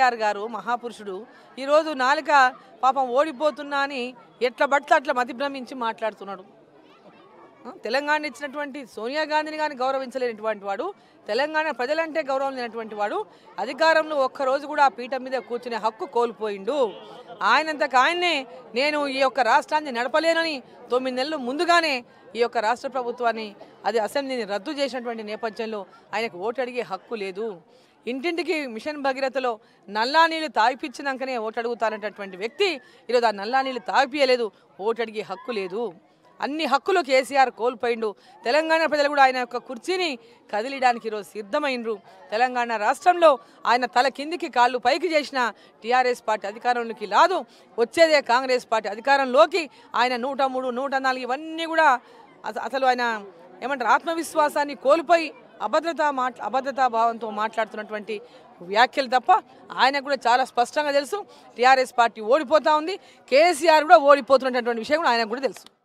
కేసీఆర్ గారు మహాపురుషుడు ఈరోజు నాలుక పాపం ఓడిపోతున్నా అని ఎట్లా పడితే అట్లా మతిభ్రమించి మాట్లాడుతున్నాడు ఆ, తెలంగాణ ఇచ్చినటువంటి సోనియా గాంధీని కానీ గౌరవించలేనటువంటి వాడు తెలంగాణ ప్రజలంటే గౌరవం లేనటువంటి వాడు అధికారంలో ఒక్కరోజు కూడా ఆ పీఠం మీద కూర్చునే హక్కు కోల్పోయిండు ఆయనంతకు ఆయన్నే నేను ఈ యొక్క రాష్ట్రాన్ని నడపలేనని తొమ్మిది నెలలు ముందుగానే ఈ యొక్క రాష్ట్ర ప్రభుత్వాన్ని అది అసెంబ్లీని రద్దు చేసినటువంటి నేపథ్యంలో ఆయనకు ఓటు అడిగే హక్కు లేదు ఇంటింటికి మిషన్ భగీరథలో నల్లా నీళ్ళు తాగిపించినాకనే ఓటు అడుగుతానటువంటి వ్యక్తి ఈరోజు ఆ నల్లా నీళ్ళు తాగిపియలేదు ఓటు అడిగే హక్కు లేదు అన్ని హక్కులు కేసీఆర్ కోల్పోయిండు తెలంగాణ ప్రజలు కూడా ఆయన యొక్క కుర్చీని కదిలియడానికి ఈరోజు సిద్ధమైనరు తెలంగాణ రాష్ట్రంలో ఆయన తల కిందికి కాళ్ళు పైకి చేసిన టీఆర్ఎస్ పార్టీ అధికారంలోకి రాదు వచ్చేదే కాంగ్రెస్ పార్టీ అధికారంలోకి ఆయన నూట మూడు నూట నాలుగు ఇవన్నీ కూడా అస- అసలు ఆయన ఏమంటారు ఆత్మవిశ్వాసాన్ని కోల్పోయి అభద్రతా మాట్లా అభద్రతా భావంతో మాట్లాడుతున్నటువంటి వ్యాఖ్యలు తప్ప ఆయనకు కూడా చాలా స్పష్టంగా తెలుసు టీఆర్ఎస్ పార్టీ ఓడిపోతా ఉంది కేసీఆర్ కూడా ఓడిపోతున్నటువంటి విషయం కూడా ఆయనకు కూడా తెలుసు